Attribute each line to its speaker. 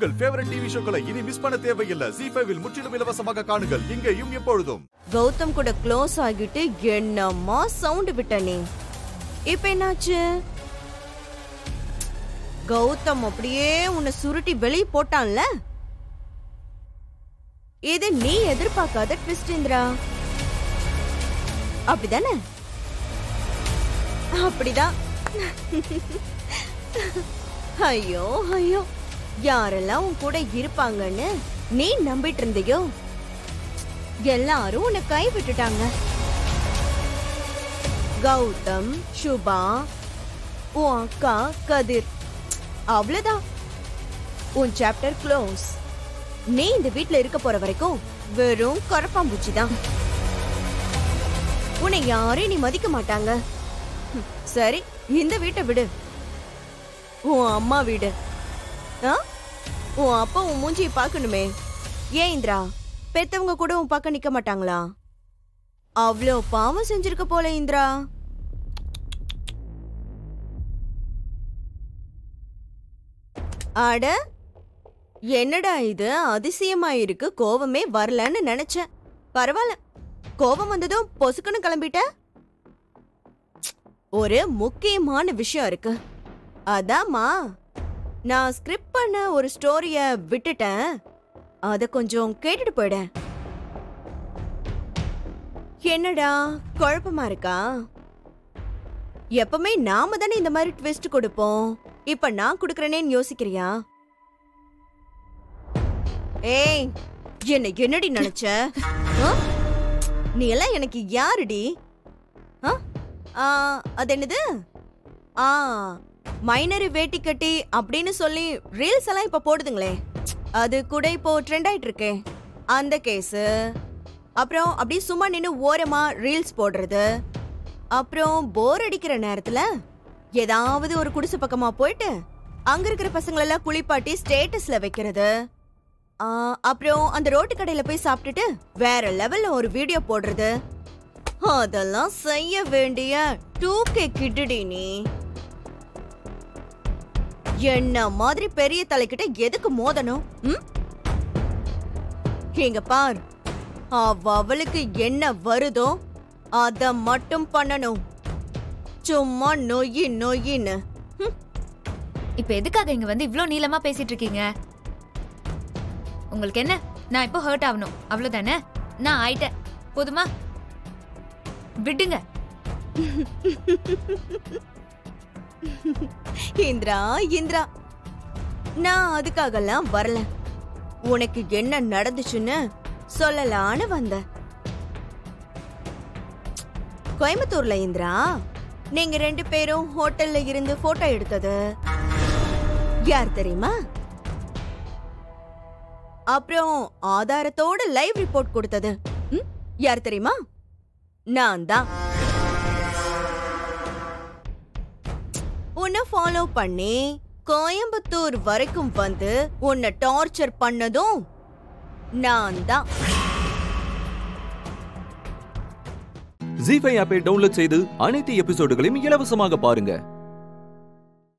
Speaker 1: உங்கள் favourite TV ஷோக்களை இனி miss பண்ண தேவையில்லை ஜி ஃபைவில் முற்றிலும் இலவசமாக காணுங்கள் இங்கேயும் எப்பொழுதும்
Speaker 2: கௌதம் கூட க்ளோஸ் ஆகிட்டு என்னம்மா சவுண்ட் விட்ட நீ இப்ப என்னாச்சு கௌதம் அப்படியே உன்னை சுருட்டி வெளியே போட்டான்ல இது நீ எதிர்பார்க்காத ட்விஸ்ட் இந்திரா அப்படிதானே அப்படிதான் ஐயோ ஐயோ யாரெல்லாம் உன் கூட இருப்பாங்கன்னு நீ நம்பிட்டு இருந்தியோ எல்லாரும் உன்னை கை விட்டுட்டாங்க கௌதம் சுபா உன் அக்கா கதிர் அவ்வளவுதான் உன் சாப்டர் க்ளோஸ் நீ இந்த வீட்ல இருக்க போற வரைக்கும் வெறும் கரப்பாம்பூச்சி தான் உன்னை யாரும் நீ மதிக்க மாட்டாங்க ஹம், சரி இந்த வீட்டை விடு உன் அம்மா வீடு ஆ? உன் அப்பா உன் மூஞ்சியை பார்க்கணுமே ஏன் இந்திரா பெத்தவங்க கூட உன் பக்கம் நிக்க மாட்டாங்களா அவ்வளோ பாவம் செஞ்சிருக்க போல இந்திரா அட என்னடா இது அதிசயமா இருக்கு கோவமே வரலன்னு நினைச்சேன் பரவாயில்ல கோவம் வந்ததும் பொசுக்குன்னு கிளம்பிட்ட ஒரு முக்கியமான விஷயம் இருக்கு அதாம்மா நான் ஸ்கிரிப்ட் பண்ண ஒரு ஸ்டோரிய விட்டுட்டேன் அத கொஞ்சம் கேட்டுட்டு போயிட என்னடா குழப்பமா இருக்கா எப்பவுமே நாம தானே இந்த மாதிரி ட்விஸ்ட் கொடுப்போம் இப்ப நான் கொடுக்கறேனேன்னு யோசிக்கிறியா ஏய் என்ன என்னடி நினைச்ச ஆ? நீ எல்லாம் எனக்கு யாருடி ஆ? ஆ, அது என்னது ஆ மைனரி வேட்டி கட்டி அப்படின்னு சொல்லி ரீல்ஸ் எல்லாம் இப்ப போடுதுங்களே அது கூட இப்போ ட்ரெண்ட் ஆயிட்டு இருக்கே அந்த கேஸ் அப்புறம் அப்படியே சும்மா நின்னு ஓரமா ரீல்ஸ் போடுறது அப்புறம் போர் அடிக்கிற நேரத்துல ஏதாவது ஒரு குடிசை பக்கமா போயிட்டு அங்க இருக்கிற பசங்களெல்லாம் குளிப்பாட்டி ஸ்டேட்டஸ்ல வைக்கிறது ஆ, அப்புறம் அந்த ரோட்டு கடையில போய் சாப்பிட்டுட்டு வேற லெவல்ல ஒரு வீடியோ போடுறது அதெல்லாம் செய்ய வேண்டிய டூ கே கிட்டுடி நீ என்ன மாதிரி பெரிய தலைக்கிட்ட எதுக்கு மோதணும் ம்? இங்க பார் அவ அவளுக்கு என்ன வருதோ அத மட்டும் பண்ணணும் சும்மா நொய்யி நொய்யின்னு ம்.
Speaker 3: இப்ப எதுக்காக இங்க வந்து இவ்ளோ நீளமா பேசிட்டு இருக்கீங்க உங்களுக்கு என்ன நான் இப்போ ஹர்ட் ஆகணும் அவ்வளவுதானே நான் ஆயிட்டேன் போதுமா விடுங்க
Speaker 2: இந்திரா இந்திரா நான் அதுக்காகலாம் வரல உனக்கு என்ன நடந்துச்சுன்னு சொல்லலான்னு வந்தேன் கோயம்புத்தூர்ல இந்திரா நீங்க ரெண்டு பேரும் ஹோட்டல்ல இருந்து போட்டோ எடுத்தது யார் தெரியுமா அப்புறம் ஆதாரத்தோட லைவ் ரிப்போர்ட் கொடுத்தது ம்? யார் தெரியுமா நான் தான் உன்னை ஃபாலோ பண்ணி கோயம்புத்தூர் வரைக்கும் வந்து உன்னை டார்ச்சர் பண்ணதும் நான் தான்
Speaker 4: ஜி ஃபைவ் ஆப்பை டவுன்லோட் செய்து அனைத்து எபிசோடுகளையும் இலவசமாக பாருங்க